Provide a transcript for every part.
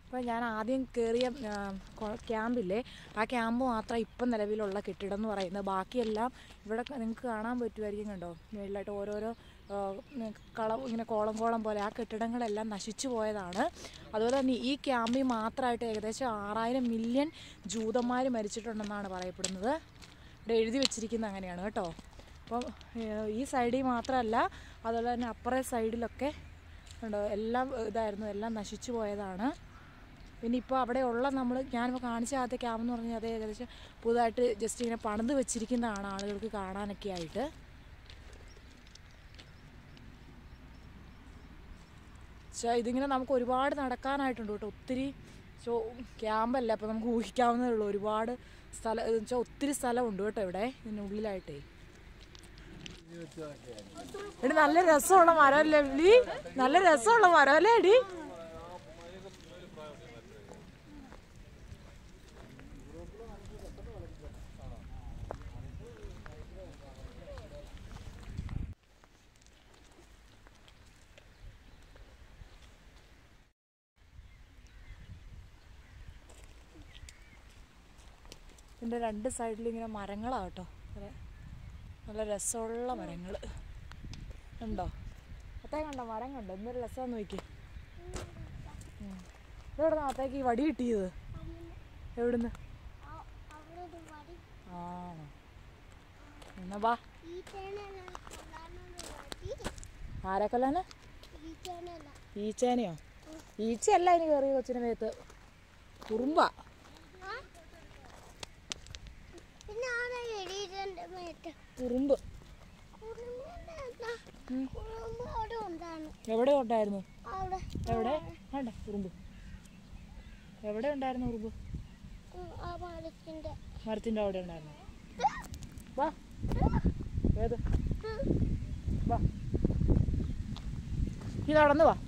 അപ്പോൾ ഞാൻ ആദ്യം കയറിയ ആ, കൊ- ക്യാമ്പില്ലേ ആ ക്യാമ്പ് മാത്രം ഇപ്പം നിലവിലുള്ള കെട്ടിടം എന്ന് പറയുന്നത് ബാക്കിയെല്ലാം ഇവിടെ നിങ്ങൾക്ക് കാണാൻ പറ്റുമായിരിക്കും കണ്ടോ മേളിലായിട്ട് ഓരോരോ ആ, ഉം, കളം ഇങ്ങനെ കോളം കോളം പോലെ ആ കെട്ടിടങ്ങളെല്ലാം നശിച്ചു പോയതാണ് അതുപോലെ തന്നെ ഈ ക്യാമ്പിൽ മാത്രമായിട്ട് ഏകദേശം ആറായിരം മില്യൺ ജൂതന്മാർ മരിച്ചിട്ടുണ്ടെന്നാണ് പറയപ്പെടുന്നത് ഇവിടെ എഴുതി വെച്ചിരിക്കുന്നത് അങ്ങനെയാണ് കേട്ടോ അപ്പം ഏഹ്, ഈ സൈഡിൽ മാത്രമല്ല അതുപോലെ തന്നെ അപ്പുറേ സൈഡിലൊക്കെ ഉണ്ടോ എല്ലാം ഇതായിരുന്നു എല്ലാം നശിച്ചു പോയതാണ് പിന്നെ ഇപ്പോൾ അവിടെ ഉള്ള നമ്മൾ ഞാനിപ്പോൾ കാണിച്ച ആദ്യത്തെ ക്യാമ്പ് എന്ന് പറഞ്ഞാൽ അത് ഏകദേശം പുതുതായിട്ട് ജസ്റ്റ് ഇങ്ങനെ പണിത് വെച്ചിരിക്കുന്നതാണ് ആളുകൾക്ക് കാണാനൊക്കെ ആയിട്ട് പക്ഷേ ഇതിങ്ങനെ നമുക്ക് ഒരുപാട് നടക്കാനായിട്ടുണ്ട് കേട്ടോ ഒത്തിരി ചോ ക്യാമ്പല്ല അപ്പോൾ നമുക്ക് ഊഹിക്കാവുന്നതേ ഉള്ളൂ ഒരുപാട് സ്ഥലം എന്ന് വെച്ചാൽ ഒത്തിരി സ്ഥലമുണ്ട് കേട്ടോ ഇവിടെ ഇതിനുള്ളിലായിട്ടേ എടി നല്ല രസമുള്ള മരമല്ലേ എടി നല്ല രസമുള്ള മരമല്ലേ എടി ഇതിൻ്റെ രണ്ട് സൈഡിൽ ഇങ്ങനെ മരങ്ങളാണ് കേട്ടോ നല്ല- നല്ല രസമുള്ള മരങ്ങൾ ഉണ്ടോ അത്തേ കണ്ടോ മരം കണ്ടോ എന്തൊരു രസമാന്ന് നോക്കി എവിടെ അത്തേക്ക് ഈ വടി കിട്ടിയത് എവിടുന്ന് അവിടെ ഒരു വടി ആ എന്നാ വാ ഈച്ചേനല്ല കൊല്ലാനുള്ള വടി ആരെക്കൊല്ലാന് ഈച്ചേനല്ല ഈച്ചേനെയോ ഈച്ചയല്ല ഇനി കയറി കൊച്ചിന് മേത്ത് കുറുമ്പാ ആ പിന്നെ ആടെ എഴുതിന്റെ മേത്ത് കുറുമ്പ് കുറുമ്പല്ല കുറുമ്പ് അവിടെ ഉണ്ടാണ് എവിടെ ഉണ്ടായിരുന്നു അവിടെ എവിടെ വേണ്ട കുറുമ്പ് എവിടെ ഉണ്ടായിരുന്നു കുറുമ്പ് ഉം, ആ മരത്തിന്റെ മരത്തിൻ്റെ അവിടെ ഉണ്ടായിരുന്നു വാ ഏത് വാ നീ നടന്നു വാ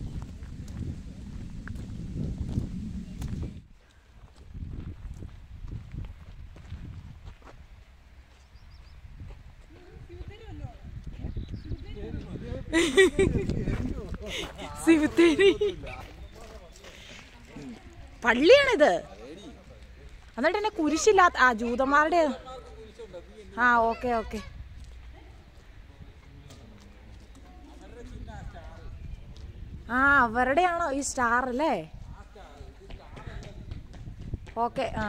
സിമിത്തേരി പള്ളിയാണിത് എന്നിട്ട് എന്നെ കുരിശില്ലാത്ത ആ ജൂതന്മാരുടെ ആ ഓക്കെ ഓക്കെ ആ അവരുടെയാണോ ഈ സ്റ്റാർ അല്ലേ ഓക്കെ ആ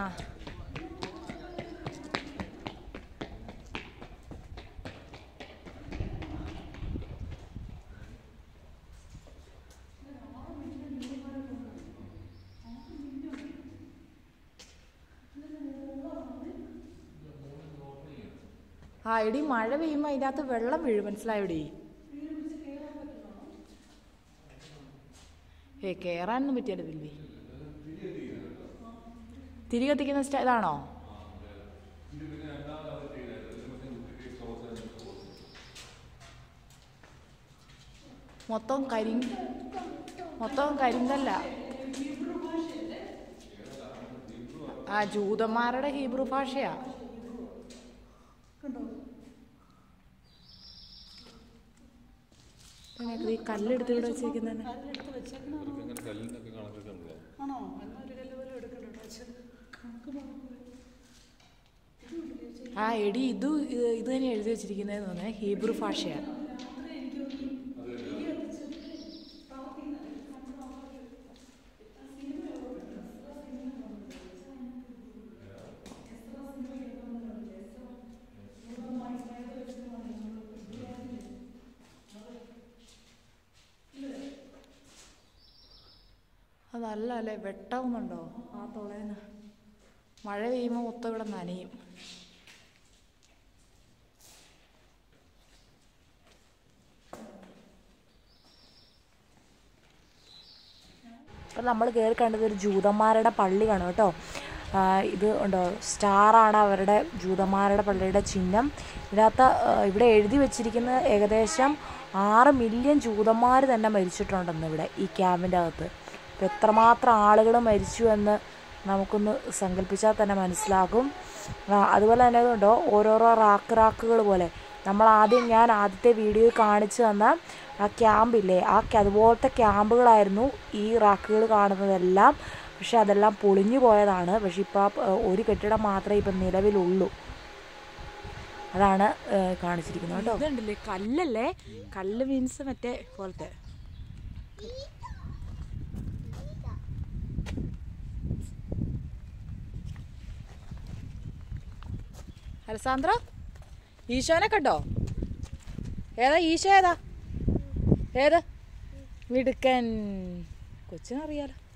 ആ എടി മഴ പെയ്യുമ്പോൾ അതിൻ്റെ അകത്ത് വെള്ളം വീഴും മനസ്സിലായോടി ഏ കയറാനൊന്നും പറ്റിയല്ലോ ദിൽവി തിരി കത്തിക്കുന്ന സ്റ്റ ഇതാണോ മൊത്തം കരി മൊത്തം കരിങ്കല്ല ആ ജൂതന്മാരുടെ ഹീബ്രു ഭാഷയാ പിന്നെ ഈ കല്ലെടുത്ത് ഇവിടെ വെച്ചിരിക്കുന്നതന്നെ ആ എടി ഇത് ഇത് ഇത് തന്നെ എഴുതി വെച്ചിരിക്കുന്നതെന്ന് തോന്നുന്നത് ഹീബ്രു ഭാഷയാണ് അതല്ല അല്ലേ വെട്ടാവുന്നുണ്ടോ ആ തുളേന്ന് മഴ പെയ്യുമ്പോൾ മൊത്തം ഇവിടെ നനയും അപ്പം നമ്മൾ കയറി കണ്ടത് ഒരു ജൂതന്മാരുടെ പള്ളിയാണ് കേട്ടോ ആ, ഇത് ഉണ്ടോ സ്റ്റാറാണ് അവരുടെ ജൂതന്മാരുടെ പള്ളിയുടെ ചിഹ്നം ഇതിനകത്ത് ആ, ഇവിടെ എഴുതി വെച്ചിരിക്കുന്നത് ഏകദേശം ആറ് മില്യൺ ജൂതന്മാർ തന്നെ മരിച്ചിട്ടുണ്ടെന്ന് ഇവിടെ ഈ ക്യാമ്പിൻ്റെ അകത്ത് അപ്പം എത്രമാത്രം ആളുകൾ മരിച്ചു എന്ന് നമുക്കൊന്ന് സങ്കല്പിച്ചാൽ തന്നെ മനസ്സിലാകും ആ, അതുപോലെ തന്നെ അതുകൊണ്ടോ ഓരോരോ റാക്ക് റാക്കുകൾ പോലെ നമ്മൾ ആദ്യം ഞാൻ ആദ്യത്തെ വീഡിയോയിൽ കാണിച്ചു തന്ന ആ ക്യാമ്പില്ലേ ആ ക്യാ- അതുപോലത്തെ ക്യാമ്പുകളായിരുന്നു ഈ റാക്കുകൾ കാണുന്നതെല്ലാം പക്ഷെ അതെല്ലാം പൊളിഞ്ഞു പോയതാണ് പക്ഷെ ഇപ്പോൾ ഒരു കെട്ടിടം മാത്രമേ ഇപ്പം നിലവിലുള്ളൂ അതാണ് ഏഹ്, കാണിച്ചിരിക്കുന്നത് കേട്ടോ ഇതുണ്ടല്ലേ കല്ലല്ലേ കല്ല് മീൻസ് മറ്റേ പോലത്തെ അലസാന്ദ്ര ഈശോനെ കണ്ടോ ഏതാ ഈശോ ഏതാ ഏത് മിടുക്കൻ കൊച്ചിനറിയാലോ